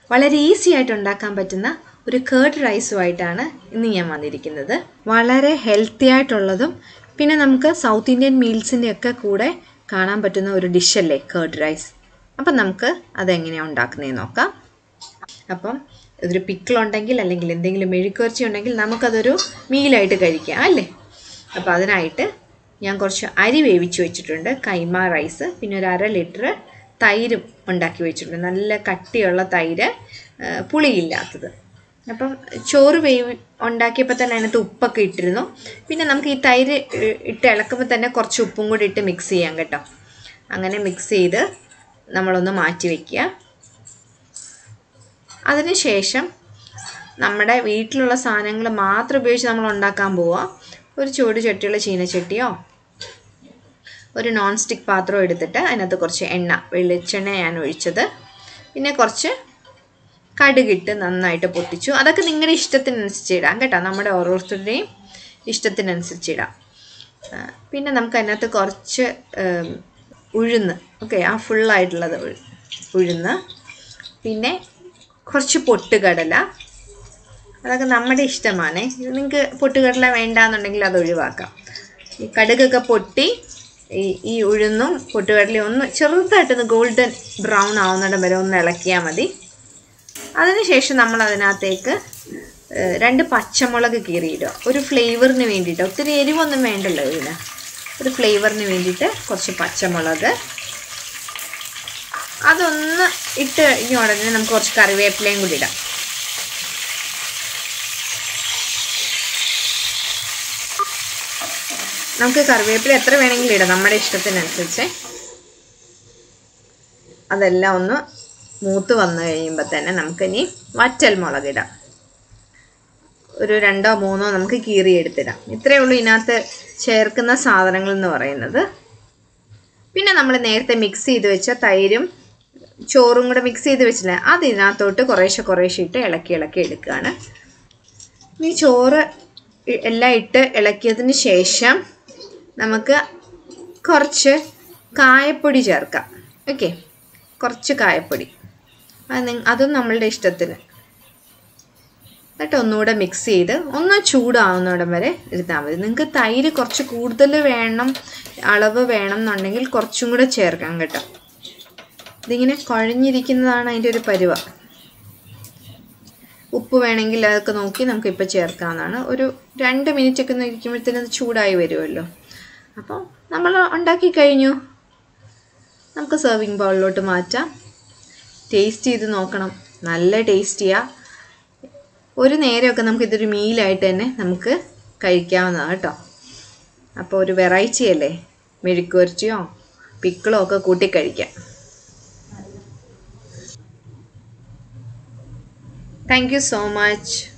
വളരെ ഈസി ആയിട്ട് ഉണ്ടാക്കാൻ പറ്റുന്ന ഒരു കേർഡ് റൈസുമായിട്ടാണ് ഇന്ന് ഞാൻ വന്നിരിക്കുന്നത് വളരെ ഹെൽത്തി ആയിട്ടുള്ളതും പിന്നെ നമുക്ക് സൗത്ത് ഇന്ത്യൻ മീൽസിൻ്റെ ഒക്കെ കൂടെ കാണാൻ പറ്റുന്ന ഒരു ഡിഷല്ലേ കേർഡ് റൈസ് അപ്പം നമുക്ക് അതെങ്ങനെയാണ് ഉണ്ടാക്കുന്നതെന്ന് നോക്കാം അപ്പം ഇതൊരു പിക്കിളുണ്ടെങ്കിൽ അല്ലെങ്കിൽ എന്തെങ്കിലും മെഴുക്കുവരച്ചി ഉണ്ടെങ്കിൽ നമുക്കതൊരു മീലായിട്ട് കഴിക്കാം അല്ലേ അപ്പോൾ അതിനായിട്ട് ഞാൻ കുറച്ച് അരി വേവിച്ച് വെച്ചിട്ടുണ്ട് കൈമ റൈസ് പിന്നെ ഒരു അര ലിറ്റർ തൈരും ഉണ്ടാക്കി വെച്ചിട്ടുണ്ട് നല്ല കട്ടിയുള്ള തൈര് ആ, പുളിയില്ലാത്തത് അപ്പം ചോറ് വേവി ഉണ്ടാക്കിയപ്പോൾ തന്നെ അതിനകത്ത് ഉപ്പൊക്കെ ഇട്ടിരുന്നു പിന്നെ നമുക്ക് ഈ തൈര് ഇ- ഇട്ട് ഇളക്കുമ്പോൾ തന്നെ കുറച്ച് ഉപ്പും കൂടി ഇട്ട് മിക്സ് ചെയ്യാം കേട്ടോ അങ്ങനെ മിക്സ് ചെയ്ത് നമ്മളൊന്ന് മാറ്റി വയ്ക്കുക അതിനുശേഷം നമ്മുടെ വീട്ടിലുള്ള സാധനങ്ങൾ മാത്രം ഉപയോഗിച്ച് നമ്മൾ ഉണ്ടാക്കാൻ പോവുക ഒരു ചൂട് ചട്ടിയുള്ള ചീനച്ചട്ടിയോ ഒരു നോൺ സ്റ്റിക്ക് പാത്രം എടുത്തിട്ട് അതിനകത്ത് കുറച്ച് എണ്ണ വെളിച്ചെണ്ണ ഞാൻ ഒഴിച്ചത് പിന്നെ കുറച്ച് കടുകിട്ട് നന്നായിട്ട് പൊട്ടിച്ചു അതൊക്കെ നിങ്ങളുടെ ഇഷ്ടത്തിനനുസരിച്ച് ഇടാം കേട്ടോ നമ്മുടെ ഓരോരുത്തരുടെയും ഇഷ്ടത്തിനനുസരിച്ച് ഇടാം ആ, പിന്നെ നമുക്ക് അതിനകത്ത് കുറച്ച് ഉം, ഉഴുന്ന് ഓക്കെ ആ ഫുള്ളായിട്ടുള്ളത് ഉഴു- ഉഴുന്ന് പിന്നെ കുറച്ച് പൊട്ടുകടല അതൊക്കെ നമ്മുടെ ഇഷ്ടമാണ് ഇത് നിങ്ങൾക്ക് പൊട്ടുകടല വേണ്ടാന്നുണ്ടെങ്കിൽ അത് ഒഴിവാക്കാം ഈ കടുകൊക്കെ പൊട്ടി ഈ ഈ ഉഴുന്നും പൊട്ടുകടലയും ഒന്ന് ചെറുതായിട്ടൊന്ന് ഗോൾഡൻ ബ്രൗൺ ആവുന്നിടം വരെ ഒന്ന് ഇളക്കിയാൽ മതി അതിനുശേഷം നമ്മൾ അതിനകത്തേക്ക് ഏഹ്, രണ്ട് പച്ചമുളക് കീറിയിടുക ഒരു ഫ്ലേവറിന് വേണ്ടിയിട്ട് ഒത്തിരി എരിവൊന്നും വേണ്ടല്ലോ ഇതിന് ഒരു ഫ്ലേവറിന് വേണ്ടിയിട്ട് കുറച്ച് പച്ചമുളക് അതൊന്ന് ഇട്ട് കഴിഞ്ഞ ഉടനെ നമുക്ക് കുറച്ച് കറിവേപ്പിലയും കൂടി ഇടാം നമുക്ക് കറിവേപ്പില എത്ര വേണമെങ്കിലും ഇടാം നമ്മുടെ ഇഷ്ടത്തിനനുസരിച്ച് അതെല്ലാം ഒന്ന് മൂത്ത് വന്നു കഴിയുമ്പോൾ തന്നെ നമുക്കിനി വറ്റൽ മുളക് ഇടാം ഒരു രണ്ടോ മൂന്നോ നമുക്ക് കീറിയെടുത്തിടാം ഇത്രയേ ഉള്ളൂ ഇതിനകത്ത് ചേർക്കുന്ന സാധനങ്ങൾ എന്ന് പറയുന്നത് പിന്നെ നമ്മൾ നേരത്തെ മിക്സ് ചെയ്ത് വെച്ച തൈരും ചോറും കൂടെ മിക്സ് ചെയ്ത് വെച്ചില്ലേ അത് ഇതിനകത്തോട്ട് കുറേശ്ശെ കുറേശ്ശെ ഇട്ട് ഇളക്കി ഇളക്കി എടുക്കുകയാണ് ഈ ചോറ് ഇ- എല്ലാം ഇട്ട് ഇളക്കിയതിന് ശേഷം നമുക്ക് കുറച്ച് കായപ്പൊടി ചേർക്കാം ഓക്കെ കുറച്ച് കായപ്പൊടി അത് നി- അതും നമ്മളുടെ ഇഷ്ടത്തിന് എന്നിട്ട് ഒന്നുകൂടെ മിക്സ് ചെയ്ത് ഒന്ന് ചൂടാവുന്നിടം വരെ ഇരുന്നാൽ മതി നിങ്ങൾക്ക് തൈര് കുറച്ച് കൂടുതൽ വേണം അളവ് വേണം എന്നുണ്ടെങ്കിൽ കുറച്ചും കൂടെ ചേർക്കാം കേട്ടോ ഇതിങ്ങനെ കുഴഞ്ഞിരിക്കുന്നതാണ് അതിൻ്റെ ഒരു പരുവ ഉപ്പ് വേണമെങ്കിൽ അതൊക്കെ നോക്കി നമുക്ക് ഇപ്പോൾ ചേർക്കാവുന്നതാണ് ഒരു രണ്ട് മിനിറ്റ് ഒക്കെ ഒന്ന് ഇരിക്കുമ്പോഴത്തേനും അത് ചൂടായി വരുമല്ലോ അപ്പോൾ നമ്മൾ ഉണ്ടാക്കി കഴിഞ്ഞു നമുക്ക് സെർവിങ് ബൗളിലോട്ട് മാറ്റാം ടേസ്റ്റ് ചെയ്ത് നോക്കണം നല്ല ടേസ്റ്റിയാണ് ഒരു നേരമൊക്കെ നമുക്ക് ഇതൊരു മീലായിട്ട് തന്നെ നമുക്ക് കഴിക്കാവുന്നതാണ് കേട്ടോ അപ്പോൾ ഒരു വെറൈറ്റി അല്ലേ മെഴുക്കുവരച്ചിയോ പിക്കിളോ ഒക്കെ കൂട്ടി കഴിക്കാം താങ്ക് യു സോ മച്ച്